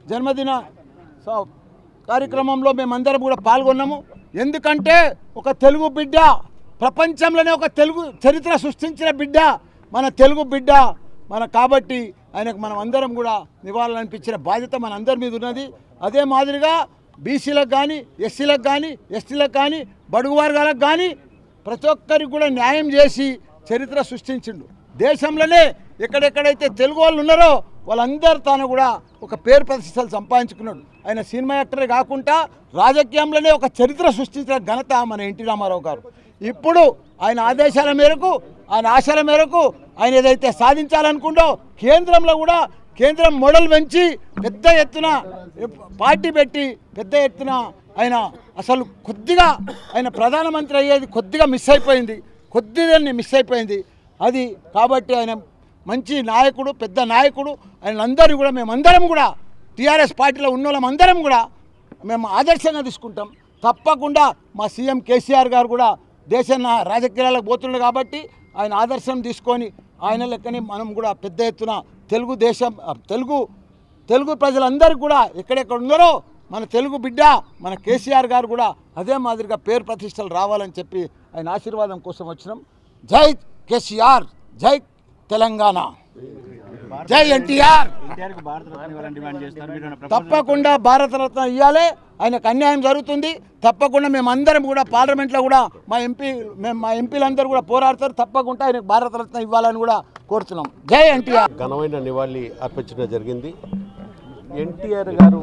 జన్మదిన స- కార్యక్రమంలో మేమందరం కూడా పాల్గొన్నాము ఎందుకంటే ఒక తెలుగు బిడ్డ ప్రపంచంలోనే ఒక తెలుగు చరిత్ర సృష్టించిన బిడ్డ మన తెలుగు బిడ్డ మన కాబట్టి ఆయనకు మనం అందరం కూడా నివాళులనిపించిన బాధ్యత మన అందరి మీద ఉన్నది అదే మాదిరిగా బీసీలకు కానీ ఎస్సీలకు కానీ ఎస్టీలకు కానీ బడుగు వర్గాలకు కానీ ప్రతి ఒక్కరికి కూడా న్యాయం చేసి చరిత్ర సృష్టించిండు దేశంలోనే ఎక్కడెక్కడైతే తెలుగు వాళ్ళు ఉన్నారో వాళ్ళందరూ తాను కూడా ఒక పేరు ప్రతిష్టలు సంపాదించుకున్నాడు ఆయన సినిమా యాక్టరే కాకుండా రాజకీయంలోనే ఒక చరిత్ర సృష్టించిన ఘనత మన ఎన్టీ రామారావు గారు ఇప్పుడు ఆయన ఆదేశాల మేరకు ఆయన ఆశల మేరకు ఆయన ఏదైతే సాధించాలనుకుంటో కేంద్రంలో కూడా కేంద్రం మోడల్ పెంచి పెద్ద ఎత్తున పార్టీ పెట్టి పెద్ద ఎత్తున ఆయన అసలు కొద్దిగా ఆయన ప్రధానమంత్రి అయ్యేది కొద్దిగా మిస్ అయిపోయింది కొద్దిగా మిస్ అయిపోయింది అది కాబట్టి ఆయన మంచి నాయకుడు పెద్ద నాయకుడు ఆయన అందరూ కూడా మేమందరం కూడా టీఆర్ఎస్ పార్టీలో ఉన్న వాళ్ళమందరం కూడా మేము ఆదర్శంగా తీసుకుంటాం తప్పకుండా మా సీఎం కేసీఆర్ గారు కూడా దేశాన్ని రాజకీయాలకు పోతున్నాడు కాబట్టి ఆయన ఆదర్శం తీసుకొని ఆయన లెక్కని మనం కూడా పెద్ద ఎత్తున తెలుగు దేశం తెలుగు తెలుగు ప్రజలందరికీ కూడా ఎక్కడెక్కడ ఉన్నారో మన తెలుగు బిడ్డ మన కేసీఆర్ గారు కూడా అదే మాదిరిగా పేరు ప్రతిష్టలు రావాలని చెప్పి ఆయన ఆశీర్వాదం కోసం వచ్చినాం జై కేసీఆర్ జై తెలంగాణ జై ఎన్టీఆర్ ఎన్టీఆర్కి భారతరత్న ఇవ్వాలని డిమాండ్ చేస్తారు మీరు ఏమైనా ప్రపోజల్ తప్పకుండా భారతరత్న ఇవ్వాలి ఆయనకు అన్యాయం జరుగుతుంది తప్పకుండా మేమందరం కూడా పార్లమెంట్లో కూడా మా ఎంపీ మేము మా ఎంపీలందరూ కూడా పోరాడతారు తప్పకుండా ఆయనకు భారతరత్న ఇవ్వాలని కూడా కోరుతున్నాం జై ఎన్టీఆర్ ఘనమైన నివాళి అర్పించడం జరిగింది ఎన్టీఆర్ గారు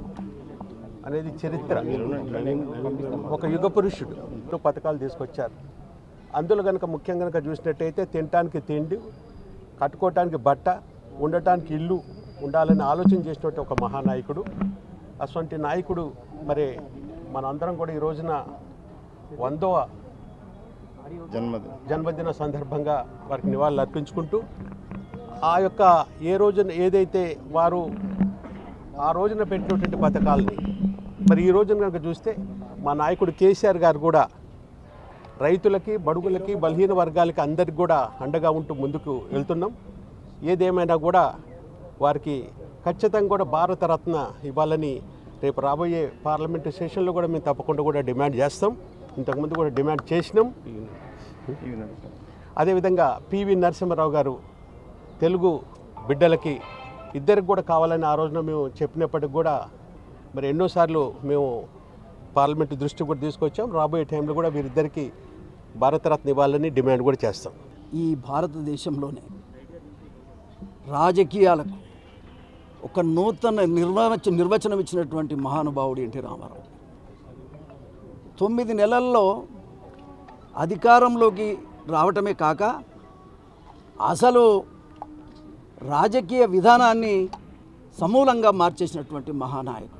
అనేది చరిత్ర ఒక యుగ పురుషుడు ఎన్నో పథకాలు తీసుకొచ్చారు అందులో కనుక ముఖ్యంగా కనుక చూసినట్టయితే తినటానికి తిండి కట్టుకోవటానికి బట్ట ఉండటానికి ఇల్లు ఉండాలని ఆలోచన చేసినట్టు ఒక మహానాయకుడు అటువంటి నాయకుడు మరి మనందరం కూడా ఈ రోజున వందవ జన్మదిన జన్మదిన సందర్భంగా వారికి నివాళులు అర్పించుకుంటూ ఆ యొక్క ఏ రోజున ఏదైతే వారు ఆ రోజున పెట్టినటువంటి పథకాలని మరి ఈ రోజున కనుక చూస్తే మా నాయకుడు కేసీఆర్ గారు కూడా రైతులకి బడుగులకి బలహీన వర్గాలకి అందరికి కూడా అండగా ఉంటూ ముందుకు వెళ్తున్నాం ఏదేమైనా కూడా వారికి ఖచ్చితంగా కూడా భారతరత్న ఇవ్వాలని రేపు రాబోయే పార్లమెంటు సెషన్లో కూడా మేము తప్పకుండా కూడా డిమాండ్ చేస్తాం ఇంతకుముందు కూడా డిమాండ్ చేసినాం అదేవిధంగా పివి నరసింహారావు గారు తెలుగు బిడ్డలకి ఇద్దరికి కూడా కావాలని ఆ రోజున మేము చెప్పినప్పటికి కూడా మరి ఎన్నోసార్లు మేము పార్లమెంటు దృష్టి కూడా తీసుకొచ్చాం రాబోయే టైంలో కూడా వీరిద్దరికి భారతరత్న ఇవ్వాలని డిమాండ్ కూడా చేస్తాం ఈ భారతదేశంలోనే రాజకీయాలకు ఒక నూతన నిర్వచ నిర్వచనం ఇచ్చినటువంటి మహానుభావుడు ఎన్టీ రామారావు తొమ్మిది నెలల్లో అధికారంలోకి రావటమే కాక అసలు రాజకీయ విధానాన్ని సమూలంగా మార్చేసినటువంటి మహానాయకుడు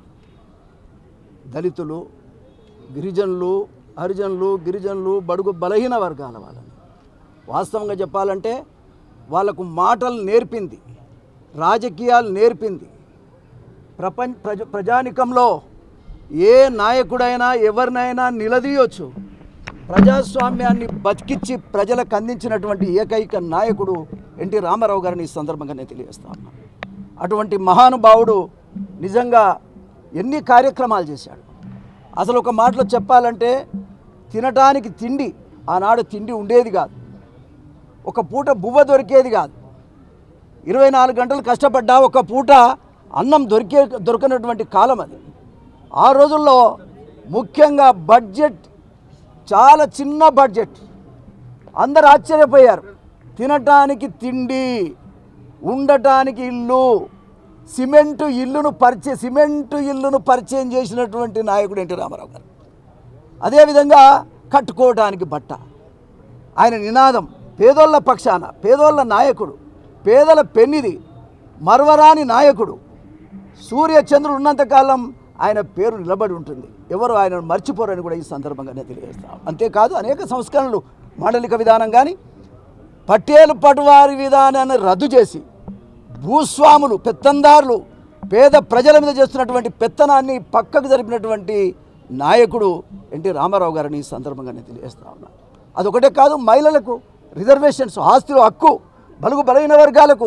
దళితులు గిరిజనులు హరిజనులు గిరిజనులు బడుగు బలహీన వర్గాల వాళ్ళని వాస్తవంగా చెప్పాలంటే వాళ్ళకు మాటలు నేర్పింది రాజకీయాలు నేర్పింది ప్రపంచ ప్రజ ప్రజానికంలో ఏ నాయకుడైనా ఎవరినైనా నిలదీయొచ్చు ప్రజాస్వామ్యాన్ని బతికిచ్చి ప్రజలకు అందించినటువంటి ఏకైక నాయకుడు ఎన్టీ రామారావు గారిని ఈ సందర్భంగా నేను తెలియజేస్తా ఉన్నా అటువంటి మహానుభావుడు నిజంగా ఎన్ని కార్యక్రమాలు చేశాడు అసలు ఒక మాటలో చెప్పాలంటే తినటానికి తిండి ఆనాడు తిండి ఉండేది కాదు ఒక పూట బువ్వ దొరికేది కాదు ఇరవై నాలుగు గంటలు కష్టపడ్డా ఒక పూట అన్నం దొరికే దొరకనటువంటి కాలం అది ఆ రోజుల్లో ముఖ్యంగా బడ్జెట్ చాలా చిన్న బడ్జెట్ అందరు ఆశ్చర్యపోయారు తినటానికి తిండి ఉండటానికి ఇల్లు సిమెంటు ఇల్లును పరిచే సిమెంటు ఇల్లును పరిచయం చేసినటువంటి నాయకుడు ఎన్టీ రామారావు గారు అదేవిధంగా కట్టుకోవడానికి బట్ట ఆయన నినాదం పేదోళ్ళ పక్షాన పేదోళ్ళ నాయకుడు పేదల పెన్నిది మరవరాని నాయకుడు సూర్య చంద్రుడు ఉన్నంతకాలం ఆయన పేరు నిలబడి ఉంటుంది ఎవరు ఆయనను మర్చిపోరని కూడా ఈ సందర్భంగా నేను తెలియజేస్తాను అంతేకాదు అనేక సంస్కరణలు మాండలిక విధానం కానీ పటేలు పటువారి విధానాన్ని రద్దు చేసి భూస్వాములు పెత్తందారులు పేద ప్రజల మీద చేస్తున్నటువంటి పెత్తనాన్ని పక్కకు జరిపినటువంటి నాయకుడు ఎన్టీ రామారావు గారిని ఈ సందర్భంగా నేను తెలియజేస్తా ఉన్నా అదొకటే కాదు మహిళలకు రిజర్వేషన్స్ ఆస్తులు హక్కు బలుగు బలహీన వర్గాలకు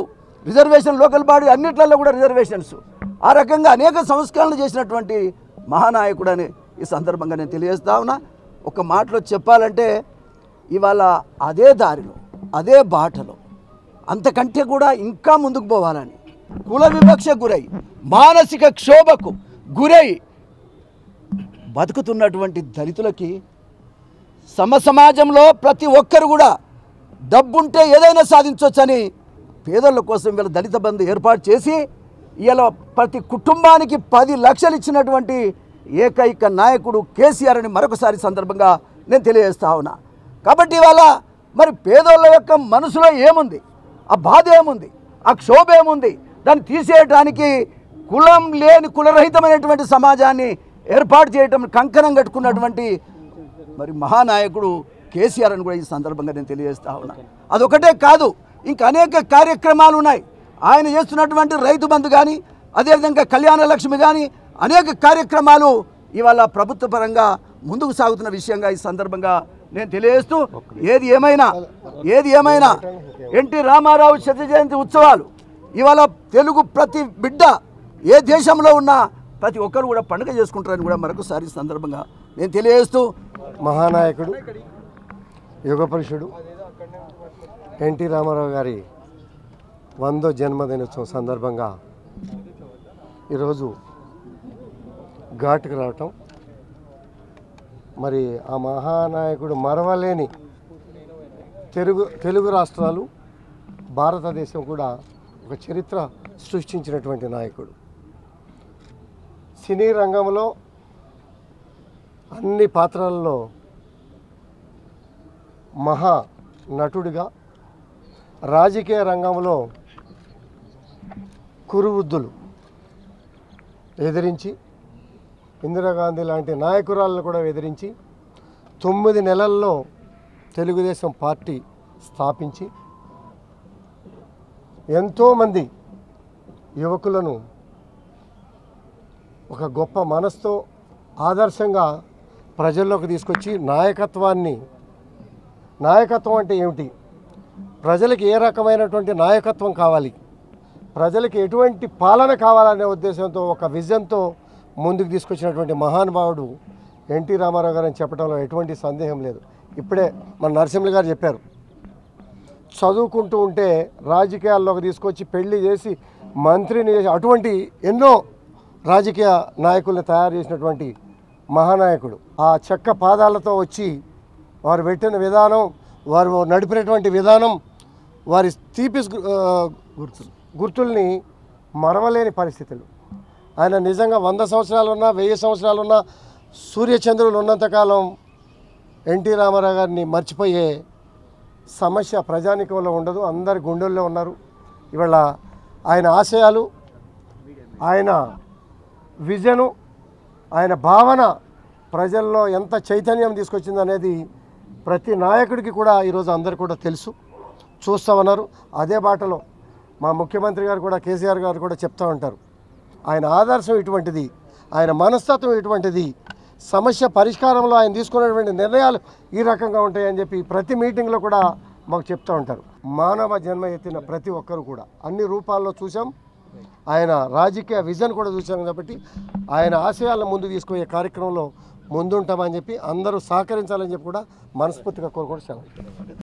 రిజర్వేషన్ లోకల్ బాడీ అన్నిట్లలో కూడా రిజర్వేషన్స్ ఆ రకంగా అనేక సంస్కరణలు చేసినటువంటి మహానాయకుడు అని ఈ సందర్భంగా నేను తెలియజేస్తా ఉన్నా ఒక మాటలో చెప్పాలంటే ఇవాళ అదే దారిలో అదే బాటలో అంతకంటే కూడా ఇంకా ముందుకు పోవాలని కుల వివక్ష గురై మానసిక క్షోభకు గురై బతుకుతున్నటువంటి దళితులకి సమ సమాజంలో ప్రతి ఒక్కరు కూడా డబ్బుంటే ఏదైనా సాధించవచ్చని పేదల కోసం వీళ్ళ దళిత బంధు ఏర్పాటు చేసి ఇలా ప్రతి కుటుంబానికి పది లక్షలు ఇచ్చినటువంటి ఏకైక నాయకుడు కేసీఆర్ అని మరొకసారి సందర్భంగా నేను తెలియజేస్తా ఉన్నా కాబట్టి ఇవాళ మరి పేదోళ్ళ యొక్క మనసులో ఏముంది ఆ బాధ ఏముంది ఆ క్షోభ ఏముంది దాన్ని తీసేయటానికి కులం లేని కులరహితమైనటువంటి సమాజాన్ని ఏర్పాటు చేయటం కంకణం కట్టుకున్నటువంటి మరి మహానాయకుడు కేసీఆర్ అని కూడా ఈ సందర్భంగా నేను తెలియజేస్తా ఉన్నా అదొకటే కాదు ఇంకా అనేక కార్యక్రమాలు ఉన్నాయి ఆయన చేస్తున్నటువంటి రైతు బంధు కానీ అదేవిధంగా కళ్యాణ లక్ష్మి కానీ అనేక కార్యక్రమాలు ఇవాళ ప్రభుత్వ పరంగా ముందుకు సాగుతున్న విషయంగా ఈ సందర్భంగా నేను తెలియజేస్తూ ఏది ఏమైనా ఏది ఏమైనా ఎన్టీ రామారావు శత జయంతి ఉత్సవాలు ఇవాళ తెలుగు ప్రతి బిడ్డ ఏ దేశంలో ఉన్నా ప్రతి ఒక్కరు కూడా పండుగ చేసుకుంటారని కూడా మరొకసారి ఈ సందర్భంగా నేను తెలియజేస్తూ మహానాయకుడు యుగ పురుషుడు ఎన్టీ రామారావు గారి వందో జన్మదినోత్సవం సందర్భంగా ఈరోజు ఘాటుకు రావటం మరి ఆ మహానాయకుడు మరవలేని తెలుగు తెలుగు రాష్ట్రాలు భారతదేశం కూడా ఒక చరిత్ర సృష్టించినటువంటి నాయకుడు సినీ రంగంలో అన్ని పాత్రల్లో మహా నటుడిగా రాజకీయ రంగంలో కురువృద్ధులు ఎదిరించి ఇందిరాగాంధీ లాంటి నాయకురాలను కూడా ఎదిరించి తొమ్మిది నెలల్లో తెలుగుదేశం పార్టీ స్థాపించి ఎంతోమంది యువకులను ఒక గొప్ప మనసుతో ఆదర్శంగా ప్రజల్లోకి తీసుకొచ్చి నాయకత్వాన్ని నాయకత్వం అంటే ఏమిటి ప్రజలకు ఏ రకమైనటువంటి నాయకత్వం కావాలి ప్రజలకు ఎటువంటి పాలన కావాలనే ఉద్దేశంతో ఒక విజన్తో ముందుకు తీసుకొచ్చినటువంటి మహానుభావుడు ఎన్టీ రామారావు గారు అని చెప్పడంలో ఎటువంటి సందేహం లేదు ఇప్పుడే మన నరసింహులు గారు చెప్పారు చదువుకుంటూ ఉంటే రాజకీయాల్లోకి తీసుకొచ్చి పెళ్లి చేసి మంత్రిని చేసి అటువంటి ఎన్నో రాజకీయ నాయకుల్ని తయారు చేసినటువంటి మహానాయకుడు ఆ చెక్క పాదాలతో వచ్చి వారు పెట్టిన విధానం వారు నడిపినటువంటి విధానం వారి తీపి గుర్తులు గుర్తుల్ని మరవలేని పరిస్థితులు ఆయన నిజంగా వంద సంవత్సరాలున్నా వెయ్యి సంవత్సరాలున్నా సూర్యచంద్రులు ఉన్నంతకాలం ఎన్టీ రామారావు గారిని మర్చిపోయే సమస్య ప్రజానికంలో ఉండదు అందరి గుండెల్లో ఉన్నారు ఇవాళ ఆయన ఆశయాలు ఆయన విజను ఆయన భావన ప్రజల్లో ఎంత చైతన్యం తీసుకొచ్చింది అనేది ప్రతి నాయకుడికి కూడా ఈరోజు అందరు కూడా తెలుసు చూస్తూ ఉన్నారు అదే బాటలో మా ముఖ్యమంత్రి గారు కూడా కేసీఆర్ గారు కూడా చెప్తూ ఉంటారు ఆయన ఆదర్శం ఇటువంటిది ఆయన మనస్తత్వం ఇటువంటిది సమస్య పరిష్కారంలో ఆయన తీసుకున్నటువంటి నిర్ణయాలు ఈ రకంగా ఉంటాయని చెప్పి ప్రతి మీటింగ్లో కూడా మాకు చెప్తూ ఉంటారు మానవ జన్మ ఎత్తిన ప్రతి ఒక్కరు కూడా అన్ని రూపాల్లో చూసాం ఆయన రాజకీయ విజన్ కూడా చూసాం కాబట్టి ఆయన ఆశయాలను ముందు తీసుకునే కార్యక్రమంలో ముందుంటామని చెప్పి అందరూ సహకరించాలని చెప్పి కూడా మనస్ఫూర్తిగా కోరుకుంటూ సెలవు